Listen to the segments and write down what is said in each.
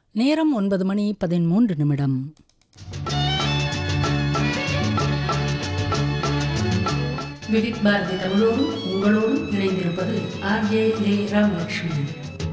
நேரம் ஒன்பது மணி பதிமூன்று நிமிடம் விவித் பாரதி தமிழோடும் உங்களோடும் இணைந்திருப்பது ஆர்ஜே லே ராமலட்சுமி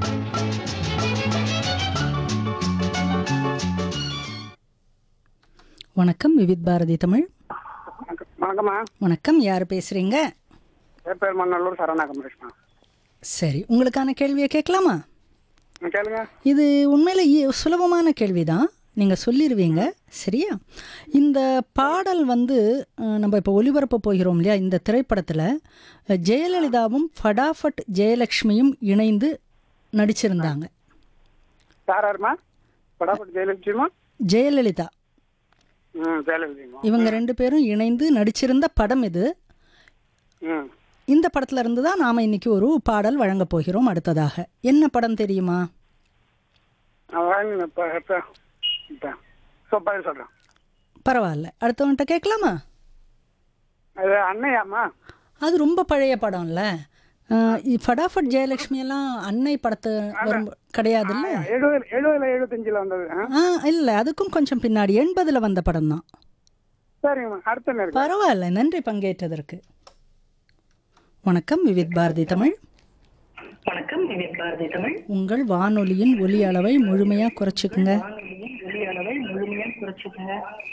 வணக்கம் விவித் பாரதி தமிழ் வணக்கம் வணக்கம்மா வணக்கம் யார் பேசுறீங்க என் பேர் மண்ணல்லூர் சரணா கமலேஷ்மா சரி உங்களுக்கான கேள்வியை கேட்கலாமா ம், கேளுங்க இது உண்மையில ஈ- சுலபமான கேள்விதான் நீங்கள் சொல்லிடுவீங்க சரியா இந்த பாடல் வந்து அஹ், நம்ம இப்போ ஒளிபரப்ப போகிறோம் இல்லையா இந்த திரைப்படத்தில் ஜெயலலிதாவும் ஃபடாஃபட் ஜெயலக்ஷ்மியும் இணைந்து நடிச்சிருந்தாங்க யார் யாருமா படாபட் ஜெயலட்சுமிமா ஜெயலலிதா ம் ஜெயலலிதாமா இவங்க ரெண்டு பேரும் இணைந்து நடிச்சிருந்த படம் இது ம் இந்த படத்துல இருந்து தான் நாம் இன்னைக்கு ஒரு பாடல் வழங்கப் போகிறோம் அடுத்ததாக என்ன படம் தெரியுமா நான் வாங்க இப்போ இப்போ இப்போ ஸோ பதில் சொல்கிறேன் பரவாயில்ல அடுத்தவன்கிட்ட கேட்கலாமா அது அண்ணையாம்மா அது ரொம்ப பழைய படம்ல அஹ் இ- ஃபடாஃபட் ஜெயலட்சுமி எல்லாம் அன்னை படத்து வரும் கிடையாதுல்ல எழுபது எழுபதுல எழுபத்தஞ்சில் வந்தது ஆ ஆ இல்லை அதுக்கும் கொஞ்சம் பின்னாடி எண்பதில் வந்த படம் தான் சரிங்கம்மா அடுத்த என்ன இருக்கு பரவாயில்ல நன்றி பங்கேற்றதற்கு வணக்கம் விவித் பாரதி தமிழ் வணக்கம் விவித் பாரதி தமிழ் உங்கள் வானொலியின் ஒலி அளவை முழுமையாக குறைச்சிக்குங்க ஒலி அளவை முழுமையாக குறைச்சிக்கங்க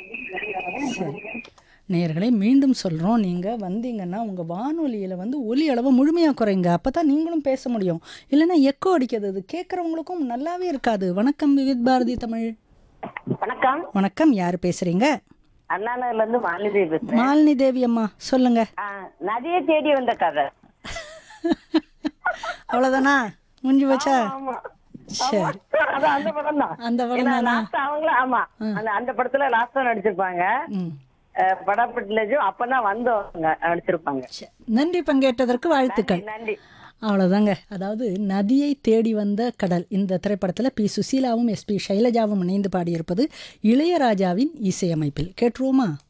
நேயர்களை மீண்டும் சொல்கிறோம் நீங்கள் வந்தீங்கன்னா உங்கள் வானொலியில் வந்து ஒலி அளவை முழுமையாக குறைங்க அப்போ தான் நீங்களும் பேச முடியும் இல்லைன்னா எக்கோ அடிக்கிறது அது கேட்குறவங்களுக்கும் நல்லாவே இருக்காது வணக்கம் விவித் பாரதி தமிழ் வணக்கம் வணக்கம் யார் பேசுகிறீங்க அண்ணா நகர்ல இருந்து மாலிதேவி பேசுறேன் மாலினி தேவி அம்மா சொல்லுங்க ஆ, நதியை தேடி வந்த கதை அவ்வளோதானா முடிஞ்சு வச்சா ஆமா சரி அது அந்த படம் தான் அந்த படம் தானா லாஸ்ட் அவங்களும் ஆமா அந்த அந்த படத்துல லாஸ்டா நடிச்சிருப்பாங்க ம் படப்பட்டிலும் அப்பதான் வந்தவங்க நடிச்சிருப்பாங்க சரி. நன்றி பங்கேற்றதற்கு வாழ்த்துக்கள் நன்றி அவ்வளோதாங்க அதாவது நதியை தேடி வந்த கடல் இந்த திரைப்படத்தில் பி சுசீலாவும் எஸ்பி சைலஜாவும் இணைந்து பாடியிருப்பது இளையராஜாவின் இசையமைப்பில் கேட்டுருவோமா